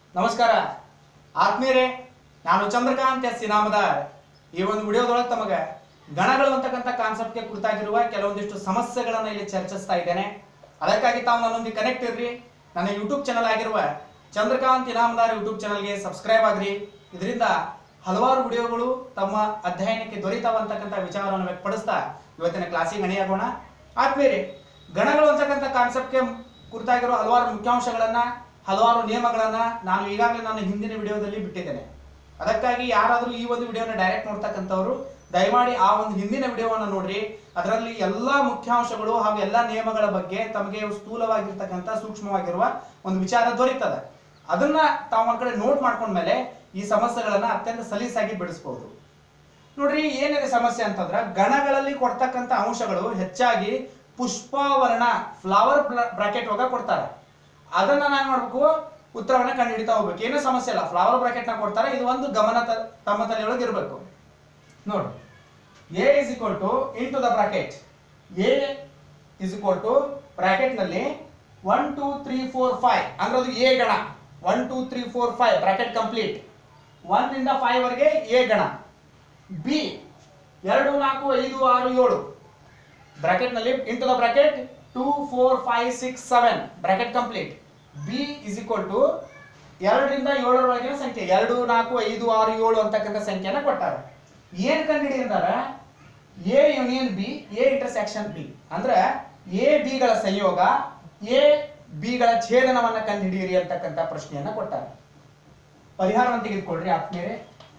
ನಮಸ್ಕಾರ ಆತ್ಮೀಯರೇ ನಾನು ಚಂದ್ರಕಾಂತ್ ಎಸ್ ನಾಮದಾರ್ ಈ ಒಂದು ವಿಡಿಯೋದೊಳಗೆ ತಮಗೆ ಗಣಗಳು ಅಂತಕ್ಕಂಥ ಕಾನ್ಸೆಪ್ಟ್ಗೆ ಕುರಿತಾಗಿರುವ ಕೆಲವೊಂದಿಷ್ಟು ಸಮಸ್ಯೆಗಳನ್ನು ಇಲ್ಲಿ ಚರ್ಚಿಸ್ತಾ ಇದ್ದೇನೆ ಅದಕ್ಕಾಗಿ ತಾವು ನನ್ನೊಂದಿಗೆ ಕನೆಕ್ಟ್ ಇರ್ರಿ ನನ್ನ ಯೂಟ್ಯೂಬ್ ಚಾನಲ್ ಆಗಿರುವ ಚಂದ್ರಕಾಂತ್ ಇನಾಮದಾರ್ ಯೂಟ್ಯೂಬ್ ಚಾನಲ್ಗೆ ಸಬ್ಸ್ಕ್ರೈಬ್ ಆಗ್ರಿ ಇದರಿಂದ ಹಲವಾರು ವಿಡಿಯೋಗಳು ತಮ್ಮ ಅಧ್ಯಯನಕ್ಕೆ ದೊರೀತಾವಂತಕ್ಕಂಥ ವಿಚಾರವನ್ನು ವ್ಯಕ್ತಪಡಿಸ್ತಾ ಇವತ್ತಿನ ಕ್ಲಾಸಿಗೆ ಅಣಿಯಾಗೋಣ ಆದ್ಮೇಲೆ ಗಣಗಳು ಅಂತಕ್ಕಂಥ ಕಾನ್ಸೆಪ್ಟ್ಗೆ ಕುರಿತಾಗಿರೋ ಹಲವಾರು ಮುಖ್ಯಾಂಶಗಳನ್ನ ಹಲವಾರು ನಿಯಮಗಳನ್ನ ನಾನು ಈಗಾಗಲೇ ನನ್ನ ಹಿಂದಿನ ವಿಡಿಯೋದಲ್ಲಿ ಬಿಟ್ಟಿದ್ದೇನೆ ಅದಕ್ಕಾಗಿ ಯಾರಾದರೂ ಈ ಒಂದು ವಿಡಿಯೋನ ಡೈರೆಕ್ಟ್ ನೋಡ್ತಕ್ಕಂಥವ್ರು ದಯಮಾಡಿ ಆ ಒಂದು ಹಿಂದಿನ ವಿಡಿಯೋವನ್ನು ನೋಡ್ರಿ ಅದರಲ್ಲಿ ಎಲ್ಲಾ ಮುಖ್ಯಾಂಶಗಳು ಹಾಗೂ ಎಲ್ಲಾ ನಿಯಮಗಳ ಬಗ್ಗೆ ತಮಗೆ ಸ್ಥೂಲವಾಗಿರ್ತಕ್ಕಂಥ ಸೂಕ್ಷ್ಮವಾಗಿರುವ ಒಂದು ವಿಚಾರ ದೊರೀತದೆ ಅದನ್ನ ತಾವು ಒಂದ್ ಕಡೆ ನೋಟ್ ಮಾಡ್ಕೊಂಡ್ಮೇಲೆ ಈ ಸಮಸ್ಯೆಗಳನ್ನ ಅತ್ಯಂತ ಸಲೀಸಾಗಿ ಬಿಡಿಸ್ಬೋದು ನೋಡ್ರಿ ಏನಿದೆ ಸಮಸ್ಯೆ ಅಂತಂದ್ರ ಗಣಗಳಲ್ಲಿ ಕೊಡ್ತಕ್ಕಂಥ ಅಂಶಗಳು ಹೆಚ್ಚಾಗಿ ಪುಷ್ಪವರ್ಣ ಫ್ಲವರ್ ಬ್ರಾಕೆಟ್ ಒಳಗ ಕೊಡ್ತಾರೆ ಅದನ್ನ ನಾನು ಮಾಡ್ಬೇಕು ಉತ್ತರವನ್ನ ಕಂಡುಹಿಡಿತಾ ಹೋಗ್ಬೇಕು ಏನೂ ಸಮಸ್ಯೆ ಇಲ್ಲ ಫ್ಲವರ್ ಬ್ರಾಕೆಟ್ ನ ಕೊಡ್ತಾರೆ ಇದು ಒಂದು ಗಮನ ತ- ತಮ್ಮ ತಲೆಯೊಳಗೆ ಇರಬೇಕು ನೋಡಿ A is equal to into the bracket A is equal to bracket ನಲ್ಲಿ one two three four five ಅಂದ್ರೆ ಅದು ಎ ಗಣ one two three four five bracket complete one ಇಂದ ಫೈವ್ ವರೆಗೆ ಎ ಗಣ ಬಿ ಎರಡು ನಾಲ್ಕು ಐದು ಆರು ಏಳು ಬ್ರಾಕೆಟ್ ನಲ್ಲಿ into the bracket two four five six seven bracket complete B is equal to ಎರಡರಿಂದ ಏಳರೊಳಗಿನ ಸಂಖ್ಯೆ ಎರಡು ನಾಲ್ಕು ಐದು ಆರು ಏಳು ಅಂತಕ್ಕಂಥ ಸಂಖ್ಯೆನ ಕೊಟ್ಟಾರೆ ಏನ್ ಕಂಡಿಡಿ ಅಂದಾರ A union B A intersection B ಅಂದ್ರೆ ಎ ಬಿಗಳ ಸಂಯೋಗ ಎ ಬಿಗಳ ಛೇದನವನ್ನ ಕಂಡುಹಿಡಿಯಿರಿ ಅಂತಕ್ಕಂಥ ಪ್ರಶ್ನೆಯನ್ನ ಕೊಟ್ಟಾರೆ ಪರಿಹಾರವನ್ನು ತೆಗೆದುಕೊಳ್ರಿ ಆತ್ಮೀಯರೇ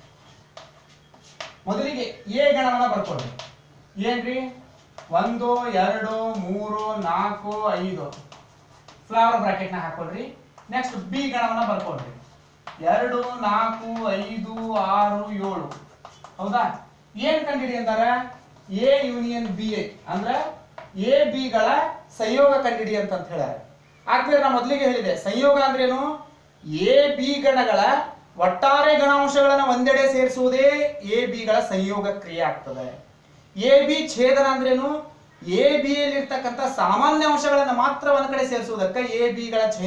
ಮೊದಲಿಗೆ ಎ ಗಣವನ್ನ ಬರ್ಕೊಳ್ರಿ ಏನ್ರಿ ಒಂದು ಎರಡು ಮೂರು ನಾಲ್ಕು ಐದು ಫ್ಲವರ್ ಬ್ರಾಕೆಟ್ನ ಹಾಕೊಳ್ರಿ ನೆಕ್ಸ್ಟ್ ಬಿ ಗಣವನ್ನ ಬರ್ಕೊಳ್ರಿ ಎರಡು ನಾಲ್ಕು ಐದು ಆರು ಏಳು ಹೌದಾ ಏನ್ ಕಂಡಿಡಿ ಅಂತಾರ ಎ ಯೂನಿಯನ್ ಬಿ ಎ ಅಂದ್ರೆ ಎ ಬಿಗಳ ಸಂಯೋಗ ಕಂಡಿಡಿ ಅಂತ ಹೇಳ್ಯಾರ ಆದ್ಮೇಲೆ ನಾ ಮೊದಲಿಗೆ ಹೇಳಿದೆ ಸಂಯೋಗ ಅಂದ್ರೇನು ಎ ಬಿ ಗಣಗಳ ಒಟ್ಟಾರೆ ಗಣಾಂಶಗಳನ್ನ ಒಂದೆಡೆ ಸೇರಿಸುವುದೇ ಎ ಬಿಗಳ ಸಂಯೋಗ ಕ್ರಿಯೆ ಆಗ್ತದೆ ಎ ಬಿ ಛೇದನ ಅಂದ್ರೇನು ಎ ಬಿ ಇರ್ತಕ್ಕಂಥ ಸಾಮಾನ್ಯ ಅಂಶಗಳನ್ನ ಮಾತ್ರ ಒಂದ್ ಕಡೆ ಸೇರಿಸುವುದಕ್ಕೆ ಎ ಬಿಗಳ ಛೇ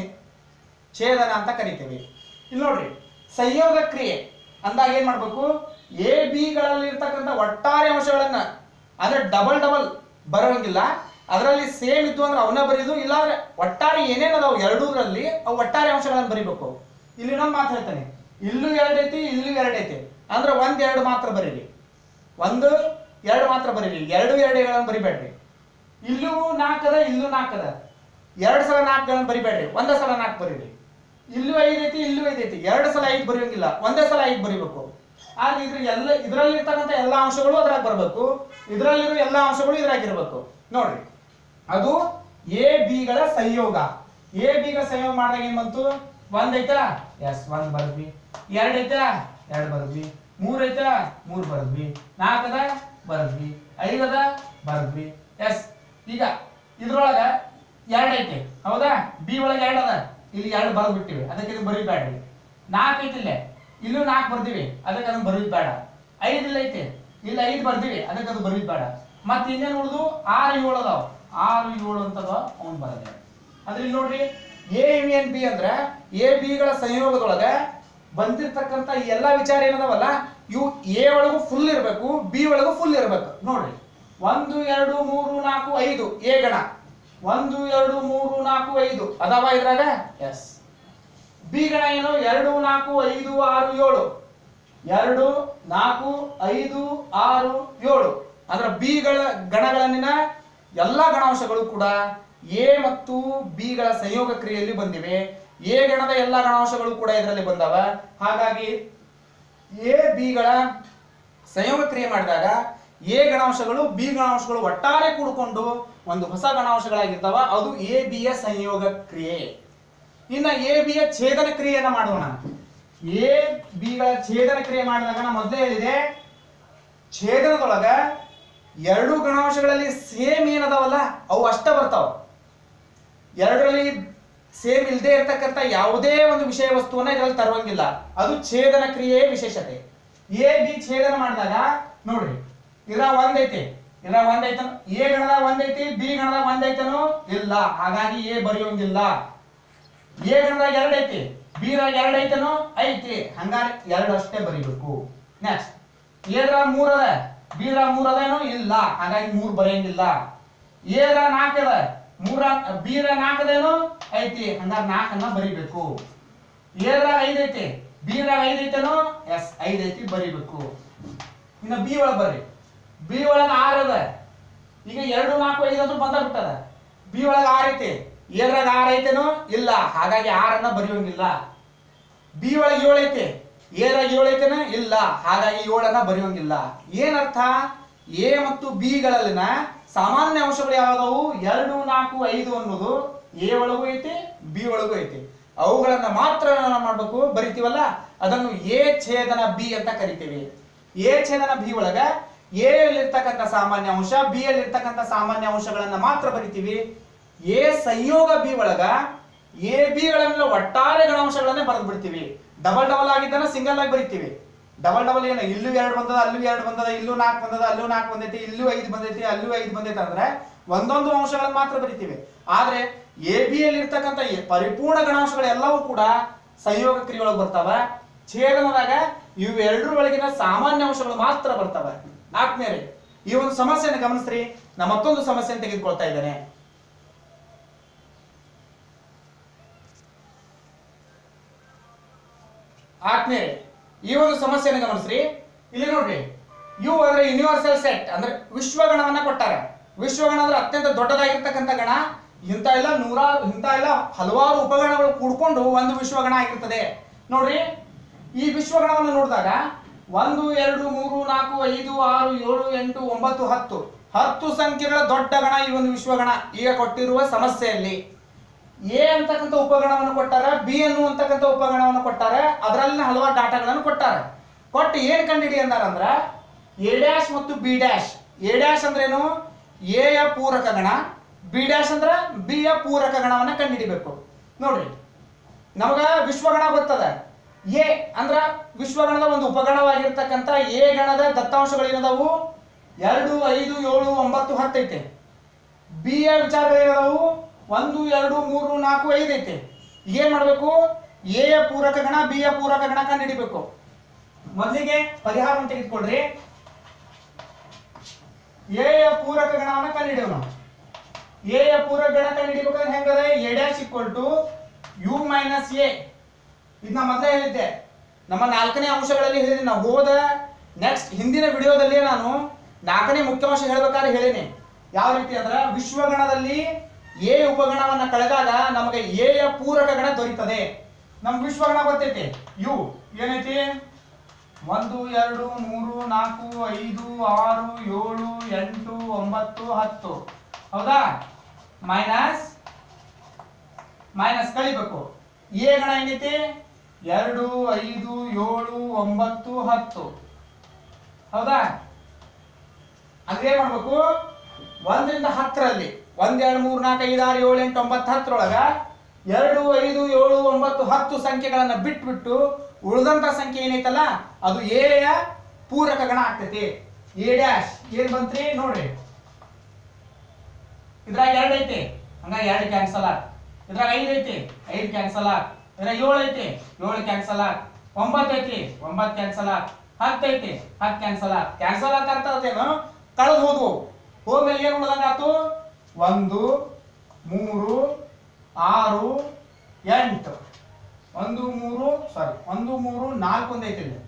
ಛೇದನ ಅಂತ ಕರಿತೀವಿ ಇಲ್ಲಿ ನೋಡ್ರಿ ಸಂಯೋಗ ಕ್ರಿಯೆ ಅಂದಾಗ ಏನ್ ಮಾಡ್ಬೇಕು ಎ ಬಿಗಳಲ್ಲಿ ಇರ್ತಕ್ಕಂಥ ಒಟ್ಟಾರೆ ಅಂಶಗಳನ್ನ ಅಂದ್ರೆ ಡಬಲ್ ಡಬಲ್ ಬರೋಂಗಿಲ್ಲ ಅದರಲ್ಲಿ ಸೇಮ್ ಇತ್ತು ಅಂದ್ರೆ ಅವನ್ನ ಬರೀದು ಇಲ್ಲ ಅಂದ್ರೆ ಒಟ್ಟಾರೆ ಏನೇನ್ ಅದಾವ ಎರಡೂರಲ್ಲಿ ಅವು ಒಟ್ಟಾರೆ ಅಂಶಗಳನ್ನ ಬರಿಬೇಕು ಇಲ್ಲಿ ಇನ್ನೊಂದು ಮಾತು ಹೇಳ್ತಾನೆ ಇಲ್ಲೂ ಎರಡು ಐತಿ ಇಲ್ಲೂ ಎರಡು ಐತಿ ಅಂದ್ರೆ ಒಂದ್ ಎರಡು ಮಾತ್ರ ಬರೀರಿ ಒಂದು ಎರಡು ಮಾತ್ರ ಬರೀರಿ ಎರಡು ಎರಡುಗಳನ್ನು ಬರಿಬೇಡ್ರಿ ಇಲ್ಲೂ ನಾಲ್ಕದ ಇಲ್ಲೂ ನಾಲ್ಕದ ಎರಡು ಸಲ ನಾಲ್ಕುಗಳನ್ನು ಬರಿಬೇಡ್ರಿ ಒಂದೇ ಸಲ ನಾಲ್ಕು ಬರೀರಿ ಇಲ್ಲೂ ಐದು ಐತಿ ಇಲ್ಲೂ ಐದು ಐತಿ ಎರಡು ಸಲ ಐದು ಬರೆಯೋಂಗಿಲ್ಲ ಒಂದೇ ಸಲ ಐದು ಬರಿಬೇಕು ಆದ್ರೆ ಇದ್ರ ಎಲ್ಲ ಇದರಲ್ಲಿ ಇರ್ತಕ್ಕಂಥ ಎಲ್ಲಾ ಅಂಶಗಳು ಅದ್ರಾಗ ಬರಬೇಕು ಇದರಲ್ಲಿರೋ ಎಲ್ಲಾ ಅಂಶಗಳು ಇದ್ರಾಗ ಇರಬೇಕು ನೋಡ್ರಿ ಅದು ಎ ಬಿಗಳ ಸಂಯೋಗ ಎ ಬಿಗಳ ಸಂಯೋಗ ಮಾಡಿದಾಗ ಏನ್ ಬಂತು ಒಂದ್ ಐತಾ ಎಸ್ ಒಂದ್ ಬರ್ದ್ವಿ ಎರಡ್ ಐತಾ ಎರಡ್ ಬರ್ದ್ವಿ ಮೂರ್ ಐತಾ ಮೂರ್ ಬರ್ದ್ವಿ ನಾಲ್ಕದ ಬರ್ದ್ವಿ ಐದದ ಬರ್ದ್ವಿ ಎಸ್ ಈಗ ಇದ್ರೊಳಗ ಎರಡ್ ಐತೆ ಹೌದಾ ಬಿ ಒಳಗ ಎರಡ್ ಅದ ಇಲ್ಲಿ ಎರಡು ಬರ್ದ್ ಬಿಟ್ಟಿವಿ ಅದಕ್ಕೆ ಇದು ಬರೀಬೇಡ್ರಿ ನಾಲ್ಕು ಐತಿ ಇಲ್ಲೇ ಇಲ್ಲೂ ನಾಲ್ಕು ಬರ್ದಿವಿ ಅದಕ್ಕೆ ಅದನ್ನ ಬರೀದ್ ಬೇಡ ಐದು ಇಲ್ಲ ಐತಿ ಇಲ್ಲ ಐದು ಬರ್ದಿವಿ ಅದಕ್ಕೆ ಅದು ಬರೀದ್ ಬೇಡ ಮತ್ತೆ ಇನ್ನೇನು ಉಳಿದು ಆರು ಏಳು ಅದಾವ ಆರು ಏಳು ಅಂತದ ಅವ್ನು ಬರದೆ ಅಂದ್ರೆ ಇಲ್ಲಿ ನೋಡ್ರಿ ಎ ಯೂನಿಯನ್ ಬಿ ಅಂದ್ರೆ ಎ ಬಿಗಳ ಸಂಯೋಗದೊಳಗ ಬಂದಿರ್ತಕ್ಕಂಥ ಈ ಎಲ್ಲಾ ವಿಚಾರ ಏನದವಲ್ಲ ಇವು ಎ ಒಳಗೂ ಫುಲ್ ಇರಬೇಕು ಬಿ ಒಳಗೂ ಫುಲ್ ಇರಬೇಕು ನೋಡ್ರಿ ಒಂದು ಎರಡು ಮೂರು ನಾಲ್ಕು ಐದು ಎ ಗಣ ಒಂದು ಎರಡು ಮೂರು ನಾಲ್ಕು ಐದು ಅದಾವ ಇದ್ರಾಗ ಎಸ್ ಬಿ ಗಣ ಏನು ಎರಡು ನಾಲ್ಕು ಐದು ಆರು ಏಳು ಎರಡು ನಾಲ್ಕು ಐದು ಆರು ಏಳು ಅಂದ್ರೆ ಬಿಗಳ ಗಣಗಳಲ್ಲಿನ ಎಲ್ಲಾ ಗಣಾಂಶಗಳು ಕೂಡ ಎ ಮತ್ತು ಬಿಗಳ ಸಂಯೋಗ ಕ್ರಿಯೆಯಲ್ಲಿ ಬಂದಿವೆ ಎ ಗಣದ ಎಲ್ಲಾ ಗಣಾಂಶಗಳು ಕೂಡ ಇದರಲ್ಲಿ ಬಂದವ ಹಾಗಾಗಿ ಎ ಬಿಗಳ ಸಂಯೋಗ ಕ್ರಿಯೆ ಮಾಡಿದಾಗ ಎ ಗಣಾಂಶಗಳು ಬಿ ಗಣಾಂಶಗಳು ಒಟ್ಟಾರೆ ಕೂಡಿಕೊಂಡು ಒಂದು ಹೊಸ ಗಣಾಂಶಗಳಾಗಿರ್ತಾವ ಅದು ಎ ಬಿಯ ಸಂಯೋಗ ಕ್ರಿಯೆ ಇನ್ನ ಎ ಬಿಯ ಛೇದನ ಕ್ರಿಯೆಯನ್ನ ಮಾಡೋಣ ಎ ಬಿಗಳ ಛೇದನ ಕ್ರಿಯೆ ಮಾಡಿದಾಗ ನಾ ಮೊದಲೇ ಹೇಳಿದೆ ಛೇದನದೊಳಗ ಎರಡು ಗಣಾಂಶಗಳಲ್ಲಿ ಸೇಮ್ ಏನದಾವಲ್ಲ ಅವು ಅಷ್ಟ ಬರ್ತಾವ ಎರಡರಲ್ಲಿ ಸೇಮ್ ಇಲ್ಲದೆ ಇರತಕ್ಕಂತ ಯಾವುದೇ ಒಂದು ವಿಷಯ ವಸ್ತುವನ್ನ ಇದರಲ್ಲಿ ತರುವಂಗಿಲ್ಲ ಅದು ಛೇದನ ಕ್ರಿಯೆಯ ವಿಶೇಷತೆ ಎ ಬಿ ಛೇದನ ಮಾಡಿದಾಗ ನೋಡ್ರಿ ಇದ್ರ ಒಂದ್ ಐತಿ ಇದ್ರ ಒಂದ್ ಐತನ ಎ ಗಣದಾಗ ಒಂದ್ ಐತಿ ಬಿ ಗಣದಾಗ ಒಂದ್ ಐತನೋ ಇಲ್ಲ ಹಾಗಾಗಿ ಎ ಬರೆಯೋಂಗಿಲ್ಲ ಎ ಗಣದಾಗ ಎರಡ್ ಐತಿ ಬಿರಾಗ ಎರಡು ಐತೇನೋ ಐತಿ ಹಂಗಾರೆ ಎರಡು ಅಷ್ಟೇ ಬರಿಬೇಕು ನೆಕ್ಸ್ಟ್ ಏದ್ರ ಮೂರ್ ಅದ ಬೀರ ಮೂರ್ ಅದೇನೋ ಇಲ್ಲ ಹಾಗಾಗಿ ಮೂರ್ ಬರೆಯಂಗಿಲ್ಲ ಏದ್ರ ನಾಲ್ಕು ಅದ ಮೂರ ಬೀರ ನಾಲ್ಕದೇನೋ ಐತಿ ಹಂಗಾರೆ ನಾಲ್ಕನ್ನ ಬರಿಬೇಕು ಏದ್ರಾಗ ಐದ್ ಐತಿ ಬೀರಾಗ ಐದ್ ಐತೇನೋ ಎಸ್ ಐದ್ ಐತಿ ಬರಿಬೇಕು ಇನ್ನು ಬಿ ಒಳಗ್ ಬರ್ರಿ ಬಿ ಒಳಗ ಆರ್ ಅದ ಈಗ ಎರಡು ನಾಲ್ಕು ಐದು ಅಂತ ಬಂದ ಬಿಟ್ಟದ ಬಿ ಒಳಗ ಆರ್ ಐತಿ ಏದ್ರಾಗ ಆರ್ ಐತೇನೋ ಇಲ್ಲ ಹಾಗಾಗಿ ಆರನ್ನ ಬರೆಯೋಂಗಿಲ್ಲ ಬಿ ಒಳಗೆ ಏಳು ಐತೆ ಏರಾಗ ಏಳು ಐತೆನ ಇಲ್ಲ ಹಾಗಾಗಿ ಏಳನ್ನ ಬರೆಯೋಂಗಿಲ್ಲ ಏನರ್ಥ ಎ ಮತ್ತು ಬಿ ಗಳಲ್ಲಿನ ಸಾಮಾನ್ಯ ಅಂಶಗಳು ಯಾವ್ದವು ಎರಡು ನಾಲ್ಕು ಐದು ಅನ್ನೋದು ಎ ಒಳಗೂ ಐತಿ ಬಿ ಒಳಗೂ ಐತಿ ಅವುಗಳನ್ನ ಮಾತ್ರ ನಾವು ಮಾಡ್ಬೇಕು ಬರಿತೀವಲ್ಲ ಅದನ್ನು ಎ ಛೇದನ ಬಿ ಅಂತ ಕರಿತೀವಿ ಎ ಛೇದನ ಬಿ ಒಳಗ ಎ ಯಲ್ಲಿರ್ತಕ್ಕಂಥ ಸಾಮಾನ್ಯ ಅಂಶ ಬಿ ಯಲ್ಲಿರ್ತಕ್ಕಂಥ ಸಾಮಾನ್ಯ ಅಂಶಗಳನ್ನ ಮಾತ್ರ ಬರಿತೀವಿ ಎ ಸಂಯೋಗ ಬಿ ಒಳಗ ಎ ಬಿ ಗಳನ್ನ ಒಟ್ಟಾರೆ ಗಣಾಂಶಗಳನ್ನೇ ಬರೆದು ಬಿಡ್ತೀವಿ ಡಬಲ್ ಡಬಲ್ ಆಗಿದ್ದನ್ನ ಸಿಂಗಲ್ ಆಗಿ ಬರಿತೀವಿ ಡಬಲ್ ಡಬಲ್ ಏನು ಇಲ್ಲೂ ಎರಡು ಬಂದದ ಅಲ್ಲೂ ಎರಡು ಬಂದದ ಇಲ್ಲೂ ನಾಲ್ಕು ಬಂದದ ಅಲ್ಲೂ ನಾಲ್ಕು ಬಂದೈತಿ ಇಲ್ಲೂ ಐದು ಬಂದೈತಿ ಅಲ್ಲೂ ಐದು ಬಂದೈತಿ ಅಂದ್ರೆ ಒಂದೊಂದು ಅಂಶಗಳನ್ನ ಮಾತ್ರ ಬರಿತೀವಿ ಆದ್ರೆ ಎ ಬಿ ಅಲ್ಲಿ ಇರ್ತಕ್ಕಂಥ ಎ- ಪರಿಪೂರ್ಣ ಗಣಾಂಶಗಳೆಲ್ಲವೂ ಕೂಡ ಸಂಯೋಗ ಕ್ರಿಯೆಯೊಳಗೆ ಬರ್ತಾವ ಛೇದನದಾಗ ಇವು ಎರಡರ ಒಳಗಿನ ಸಾಮಾನ್ಯ ಅಂಶಗಳು ಮಾತ್ರ ಬರ್ತವೆ ಆದ್ಮೇಲೆ ಈ ಒಂದು ಸಮಸ್ಯೆಯನ್ನು ಗಮನಿಸ್ರಿ ನಾ ಮತ್ತೊಂದು ಸಮಸ್ಯೆಯನ್ನು ತೆಗೆದುಕೊಳ್ತಾ ಇದ್ದೇನೆ ಆದ್ಮೇಲೆ ಈ ಒಂದು ಸಮಸ್ಯೆಯನ್ನು ಗಮನಿಸ್ರಿ ಇಲ್ಲಿ ನೋಡ್ರಿ ಯು ಅಂದ್ರೆ ಯೂನಿವರ್ಸಲ್ ಸೆಟ್ ಅಂದ್ರೆ ವಿಶ್ವಗಣವನ್ನ ಕೊಟ್ಟಾರೆ ವಿಶ್ವಗಣ ಅಂದ್ರೆ ಅತ್ಯಂತ ದೊಡ್ಡದಾಗಿರ್ತಕ್ಕಂಥ ಗಣ ಇಂಥ ಎಲ್ಲ ನೂರಾರು ಇಂಥ ಎಲ್ಲ ಹಲವಾರು ಉಪಗಣಗಳು ಕೂಡ್ಕೊಂಡು ಒಂದು ವಿಶ್ವಗಣ ಆಗಿರ್ತದೆ ನೋಡ್ರಿ ಈ ವಿಶ್ವಗಣವನ್ನು ನೋಡಿದಾಗ ಒಂದು ಎರಡು ಮೂರು ನಾಲ್ಕು ಐದು ಆರು ಏಳು ಎಂಟು ಒಂಬತ್ತು ಹತ್ತು ಹತ್ತು ಸಂಖ್ಯೆಗಳ ದೊಡ್ಡ ಗಣ ಈ ಒಂದು ವಿಶ್ವಗಣ ಈಗ ಕೊಟ್ಟಿರುವ ಸಮಸ್ಯೆಯಲ್ಲಿ ಎ ಅಂತಕ್ಕಂಥ ಉಪಗಣವನ್ನು ಕೊಟ್ಟಾರ ಬಿ ಅನ್ನುವಂತಕ್ಕಂಥ ಉಪಗಣವನ್ನು ಕೊಟ್ಟಾರ ಅದರಲ್ಲಿನ ಹಲವಾರು ಡಾಟಾಗಳನ್ನು ಕೊಟ್ಟಾರ ಕೊಟ್ಟು ಏನ್ ಕಂಡಿಡಿ ಅಂದಾರಂದ್ರ ಎ ಡ್ಯಾಶ್ ಮತ್ತು ಬಿ ಡ್ಯಾಶ್ ಎ ಡ್ಯಾಶ್ ಅಂದ್ರೇನು ಎ ಯ ಪೂರಕ ಗಣ ಬಿ ಡ್ಯಾಶ್ ಅಂದ್ರ ಬಿ ಯ ಪೂರಕ ಗಣವನ್ನ ಕಂಡುಹಿಡಿಬೇಕು ನೋಡ್ರಿ ನಮಗ ವಿಶ್ವಗಣ ಗೊತ್ತದ ಎ ಅಂದ್ರ ವಿಶ್ವಗಣದ ಒಂದು ಉಪಗಣವಾಗಿರ್ತಕ್ಕಂಥ ಎ ಗಣದ ದತ್ತಾಂಶಗಳು ಏನದಾವು ಎರಡು ಐದು ಏಳು ಒಂಬತ್ತು ಹತ್ತು ಐತೆ ಬಿ ಯ ವಿಚಾರಗಳೇನದಾವು ಒಂದು ಎರಡು ಮೂರು ನಾಲ್ಕು ಐದು ಐತೆ ಏನ್ ಮಾಡ್ಬೇಕು ಎ ಯ ಪೂರಕ ಗಣ ಬಿ ಯ ಪೂರಕ ಗಣ ಕಂಡುಹಿಡಿಬೇಕು ಮೊದಲಿಗೆ ಪರಿಹಾರವನ್ನು ತೆಗೆದುಕೊಳ್ರಿ ಎ ಯ ಪೂರಕ ಗಣವನ್ನ ಕಂಡುಹಿಡಿಯೋಣ ಎ ಯ ಪೂರಕ ಗಣ ಕಂಡುಹಿಡಿಬೇಕಾದ್ರೆ ಹೆಂಗದ A dash equal to U minus A ಇದನ್ನ ಮೊದಲೇ ಹೇಳಿದ್ದೆ ನಮ್ಮ ನಾಲ್ಕನೇ ಅಂಶಗಳಲ್ಲಿ ಹೇಳಿದೆ ನಾವು ಹೋದ ನೆಕ್ಸ್ಟ್ ಹಿಂದಿನ ವಿಡಿಯೋದಲ್ಲಿ ನಾನು ನಾಲ್ಕನೇ ಮುಖ್ಯಾಂಶ ಹೇಳ್ಬೇಕಾದ್ರೆ ಹೇಳಿನಿ ಯಾವ ರೀತಿ ಅಂದ್ರೆ ವಿಶ್ವಗಣದಲ್ಲಿ ಎ ಉಪಗಣವನ್ನ ಕಳೆದಾಗ ನಮಗೆ ಎ ಯ ಪೂರಕ ಗಣ ದೊರೀತದೆ ನಮ್ಗೆ ವಿಶ್ವಗಣ ಗೊತ್ತೈತಿ ಯು ಏನೈತಿ ಒಂದು ಎರಡು ಮೂರು ನಾಲ್ಕು ಐದು ಆರು ಏಳು ಎಂಟು ಒಂಬತ್ತು ಹತ್ತು ಹೌದಾ ಮೈನಸ್ ಮೈನಸ್ ಕಳಿಬೇಕು ಎ ಗಣ ಏನೈತಿ ಎರಡು ಐದು ಏಳು ಒಂಬತ್ತು ಹತ್ತು ಹೌದಾ ಅಂದ್ರೆ ಏನ್ ಮಾಡ್ಬೇಕು ಒಂದರಿಂದ ಹತ್ತರಲ್ಲಿ ಒಂದ್ ಎರಡು ಮೂರ್ ನಾಲ್ಕು ಐದು ಆರು ಏಳು ಎಂಟು ಒಂಬತ್ತು ಹತ್ತರೊಳಗ ಎರಡು ಐದು ಏಳು ಒಂಬತ್ತು ಹತ್ತು ಸಂಖ್ಯೆಗಳನ್ನ ಬಿಟ್ಬಿಟ್ಟು ಉಳಿದಂತ ಸಂಖ್ಯೆ ಏನೈತಲ್ಲ ಅದು ಎ ಯ ಪೂರಕ ಗಣ ಆಗ್ತೈತಿ ಎ ಡ್ಯಾಶ್ ಏನ್ ಬಂತ್ರಿ ನೋಡ್ರಿ ಇದ್ರಾಗ ಎರಡು ಐತಿ ಹಂಗಾಗಿ ಎರಡು ಕ್ಯಾನ್ಸಲ್ ಆತ್ ಇದ್ರಾಗ ಐದು ಐತಿ ಐದು ಕ್ಯಾನ್ಸಲ್ ಆತ್ ಇದ್ರಾಗ ಏಳು ಐತಿ ಏಳು ಕ್ಯಾನ್ಸಲ್ ಆತ್ ಒಂಬತ್ತು ಐತಿ ಒಂಬತ್ತು ಕ್ಯಾನ್ಸಲ್ ಆತ್ ಹತ್ತು ಐತಿ ಹತ್ತು ಕ್ಯಾನ್ಸಲ್ ಆತ್ ಕ್ಯಾನ್ಸಲ್ ಆತ ಅರ್ಥ ಅದೇನು ಕಳೆದು ಹೋದ್ವು ಹೋದ್ಮೇಲೆ ಏನ್ ಉಳ್ದಂಗ ಆತು ಒಂದು ಮೂರು ಆರು ಎಂಟು ಒಂದು ಮೂರು ಸಾರಿ ಒಂದು ಮೂರು ನಾಲ್ಕು ಒಂದು ಐತಿ ಇಲ್ಲಿ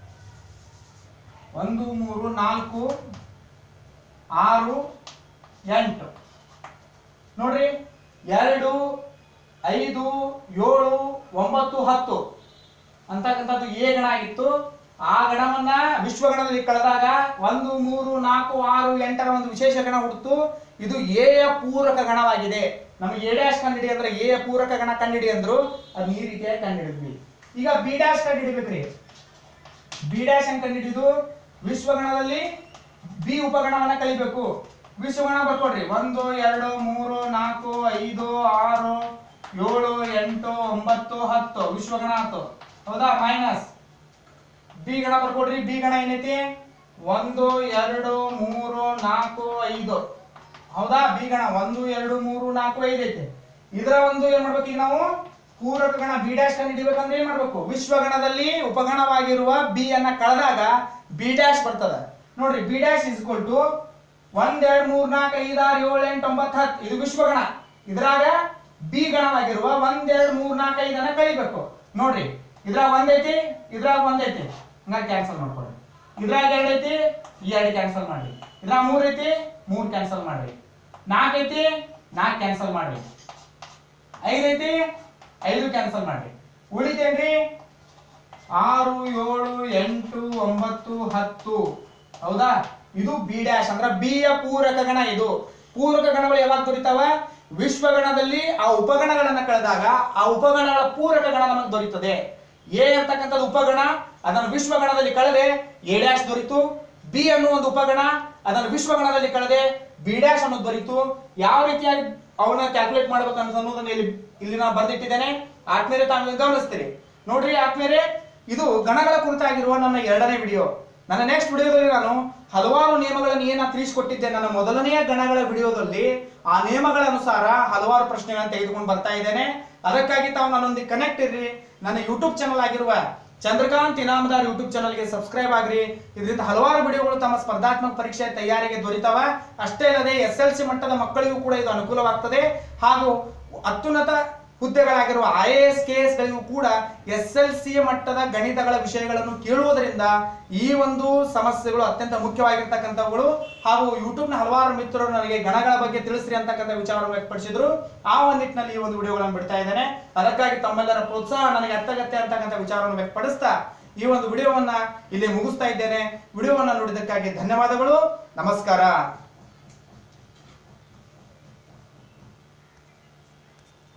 ಒಂದು ಮೂರು ನಾಲ್ಕು ಆರು ಎಂಟು ನೋಡ್ರಿ ಎರಡು ಐದು ಏಳು ಒಂಬತ್ತು ಹತ್ತು ಅಂತಕ್ಕಂಥದ್ದು ಎ ಗಣ ಆಗಿತ್ತು ಆ ಗಣವನ್ನ ವಿಶ್ವಗಣದಲ್ಲಿ ಕಳೆದಾಗ ಒಂದು ಮೂರು ನಾಲ್ಕು ಆರು ಎಂಟರ ಒಂದು ವಿಶೇಷ ಗಣ ಹುಡ್ತು ಇದು ಎ ಯ ಪೂರಕ ಗಣವಾಗಿದೆ ನಮಗೆ ಎ ಡ್ಯಾಶ್ ಕಂಡಿಡಿ ಅಂದ್ರೆ ಎ ಯ ಪೂರಕ ಗಣ ಕಂಡಿಡಿ ಅಂದ್ರು ಅದು ಈ ರೀತಿಯಾಗಿ ಕಂಡಿಡಿದ್ವಿ ಈಗ ಬಿ ಡ್ಯಾಶ್ ಕಂಡಿಡಿಬೇಕ್ರಿ ಬಿ ಡ್ಯಾಶ್ ಅಂತ ಕಂಡಿಡಿದು ವಿಶ್ವಗಣದಲ್ಲಿ ಬಿ ಉಪಗಣವನ್ನ ಕಲಿಬೇಕು ವಿಶ್ವಗಣ ಬರ್ಕೊಡ್ರಿ ಒಂದು ಎರಡು ಮೂರು ನಾಲ್ಕು ಐದು ಆರು ಏಳು ಎಂಟು ಒಂಬತ್ತು ಹತ್ತು ವಿಶ್ವಗಣ ಆಯ್ತು ಹೌದಾ ಮೈನಸ್ ಬಿ ಗಣ ಬರ್ಕೊಡ್ರಿ ಬಿ ಗಣ ಏನೈತಿ ಒಂದು ಎರಡು ಮೂರು ನಾಲ್ಕು ಐದು ಹೌದಾ ಬಿ ಗಣ ಒಂದು ಎರಡು ಮೂರು ನಾಲ್ಕು ಐದು ಐತಿ ಇದರ ಒಂದು ಏನ್ ಮಾಡ್ಬೇಕು ಈಗ ನಾವು ಪೂರಕ ಗಣ ಬಿ ಡ್ಯಾಶ್ ಕಂಡು ಹಿಡಿಬೇಕಂದ್ರೆ ಏನ್ ಮಾಡ್ಬೇಕು ವಿಶ್ವಗಣದಲ್ಲಿ ಉಪಗಣವಾಗಿರುವ ಬಿ ಅನ್ನ ಕಳೆದಾಗ ಬಿ ಡ್ಯಾಶ್ ಬರ್ತದ ನೋಡ್ರಿ B dash is equal to ಒಂದ್ ಎರಡ್ ಮೂರ್ ನಾಲ್ಕು ಐದ್ ಆರು ಏಳು ಎಂಟು ಒಂಬತ್ತು ಹತ್ತು ಇದು ವಿಶ್ವಗಣ ಇದ್ರಾಗ ಬಿ ಗಣವಾಗಿರುವ ಒಂದ್ ಎರಡ್ ಮೂರ್ ನಾಲ್ಕು ಐದನ್ನ ಕಳಿಬೇಕು ನೋಡ್ರಿ ಇದ್ರಾಗ ಒಂದೈತಿ ಇದ್ರಾಗ ಒಂದೈತಿ ಹಂಗಾಗಿ ಕ್ಯಾನ್ಸಲ್ ಮಾಡ್ಕೊಡ್ರಿ ಇದ್ರಾಗ ಎರಡ್ ಐತಿ ಈ ಎರಡು ಕ್ಯಾನ್ಸಲ್ ಮಾಡ್ರಿ ಇದ್ರಾಗ ಮೂರ್ ಐತಿ ಮೂರ್ ಕ್ಯಾನ್ಸಲ್ ಮಾಡ್ರಿ ನಾಲ್ಕು ಐತಿ ನಾಲ್ಕು ಕ್ಯಾನ್ಸಲ್ ಮಾಡ್ರಿ ಐದು ಐತಿ ಐದು ಕ್ಯಾನ್ಸಲ್ ಮಾಡ್ರಿ ಉಳಿತೇನ್ರಿ ಆರು ಏಳು ಎಂಟು ಒಂಬತ್ತು ಹತ್ತು ಹೌದಾ ಇದು ಬಿ ಡ್ಯಾಶ್ ಅಂದ್ರ ಬಿ ಯ ಪೂರಕ ಗಣ ಇದು ಪೂರಕ ಗಣಗಳು ಯಾವಾಗ ದೊರೀತಾವ ವಿಶ್ವಗಣದಲ್ಲಿ ಆ ಉಪಗಣಗಳನ್ನ ಕಳೆದಾಗ ಆ ಉಪಗಣಗಳ ಪೂರಕ ಗಣ ನಮಗೆ ದೊರೀತದೆ ಎ ಅಂತಕ್ಕಂಥದ್ದು ಉಪಗಣ ಅದನ್ನು ವಿಶ್ವಗಣದಲ್ಲಿ ಕಳೆದೆ ಎ ಡ್ಯಾಶ್ ದೊರೀತು ಬಿ ಅನ್ನೋ ಒಂದು ಉಪಗಣ ಅದನ್ನು ವಿಶ್ವಗಣದಲ್ಲಿ ಕಳೆದೆ ಬಿ ಡ್ಯಾಶ್ ಅನ್ನೋದು ದೊರೀತು ಯಾವ ರೀತಿಯಾಗಿ ಅವನ್ನ ಕ್ಯಾಲ್ಕುಲೇಟ್ ಮಾಡ್ಬೇಕು ಅನ್ನೋದನ್ನ ಇಲ್ಲಿ ಇಲ್ಲಿ ನಾನು ಬರ್ದಿಟ್ಟಿದ್ದೇನೆ ಆತ್ಮೀಯರೇ ತಾವು ಗಮನಿಸ್ತೀರಿ ನೋಡ್ರಿ ಆತ್ಮೀಯರೇ ಇದು ಗಣಗಳ ಕುರಿತಾಗಿರುವ ನನ್ನ ಎರಡನೇ ವಿಡಿಯೋ ನನ್ನ ನೆಕ್ಸ್ಟ್ ವಿಡಿಯೋದಲ್ಲಿ ನಾನು ಹಲವಾರು ನಿಯಮಗಳನ್ನು ಏನ ತಿಳಿಸಿಕೊಟ್ಟಿದ್ದೆ ನನ್ನ ಮೊದಲನೆಯ ಗಣಗಳ ವಿಡಿಯೋದಲ್ಲಿ ಆ ನಿಯಮಗಳ ಅನುಸಾರ ಹಲವಾರು ಪ್ರಶ್ನೆಗಳನ್ನು ತೆಗೆದುಕೊಂಡು ಬರ್ತಾ ಇದ್ದೇನೆ ಅದಕ್ಕಾಗಿ ತಾವು ನನ್ನೊಂದಿಗೆ ಕನೆಕ್ಟ್ ಇರ್ರಿ ನನ್ನ ಯೂಟ್ಯೂಬ್ ಚಾನಲ್ ಆಗಿರುವ ಚಂದ್ರಕಾಂತ್ ಇನಾಮದಾರ್ ಯೂಟ್ಯೂಬ್ ಚಾನಲ್ಗೆ ಸಬ್ಸ್ಕ್ರೈಬ್ ಆಗ್ರಿ ಇದರಿಂದ ಹಲವಾರು ವಿಡಿಯೋಗಳು ತಮ್ಮ ಸ್ಪರ್ಧಾತ್ಮಕ ಪರೀಕ್ಷೆ ತಯಾರಿಗೆ ದೊರೀತಾವ ಅಷ್ಟೇ ಅಲ್ಲದೆ ಎಸ್ ಎಲ್ ಸಿ ಮಟ್ಟದ ಮಕ್ಕಳಿಗೂ ಕೂಡ ಇದು ಅನುಕೂಲವಾಗ್ತದೆ ಹಾಗೂ ಅತ್ಯುನ್ನತ ಹುದ್ದೆಗಳಾಗಿರುವ I A S K S ಗಳಿಗೂ ಕೂಡ ಎಸ್ ಎಲ್ ಸಿ ಮಟ್ಟದ ಗಣಿತಗಳ ವಿಷಯಗಳನ್ನು ಕೇಳುವುದರಿಂದ ಈ ಒಂದು ಸಮಸ್ಯೆಗಳು ಅತ್ಯಂತ ಮುಖ್ಯವಾಗಿರ್ತಕ್ಕಂಥವುಗಳು ಹಾಗೂ ಯೂಟ್ಯೂಬ್ನ ಹಲವಾರು ಮಿತ್ರರು ನನಗೆ ಗಣಗಳ ಬಗ್ಗೆ ತಿಳಿಸ್ರಿ ಅಂತಕ್ಕಂಥ ವಿಚಾರವನ್ನು ವ್ಯಕ್ತಪಡಿಸಿದ್ರು ಆ ಒಂದು ನಿಟ್ಟಿನಲ್ಲಿ ಈ ಒಂದು ವಿಡಿಯೋಗಳನ್ನು ಬಿಡ್ತಾ ಇದ್ದೇನೆ ಅದಕ್ಕಾಗಿ ತಮ್ಮೆಲ್ಲರ ಪ್ರೋತ್ಸಾಹ ನನಗೆ ಅತ್ಯಗತ್ಯ ಅಂತಕ್ಕಂಥ ವಿಚಾರವನ್ನು ವ್ಯಕ್ತಪಡಿಸ್ತಾ ಈ ಒಂದು ವಿಡಿಯೋವನ್ನ ಇಲ್ಲಿ ಮುಗಿಸ್ತಾ ಇದ್ದೇನೆ ವಿಡಿಯೋವನ್ನ ನೋಡಿದ್ದಕ್ಕಾಗಿ ಧನ್ಯವಾದಗಳು ನಮಸ್ಕಾರ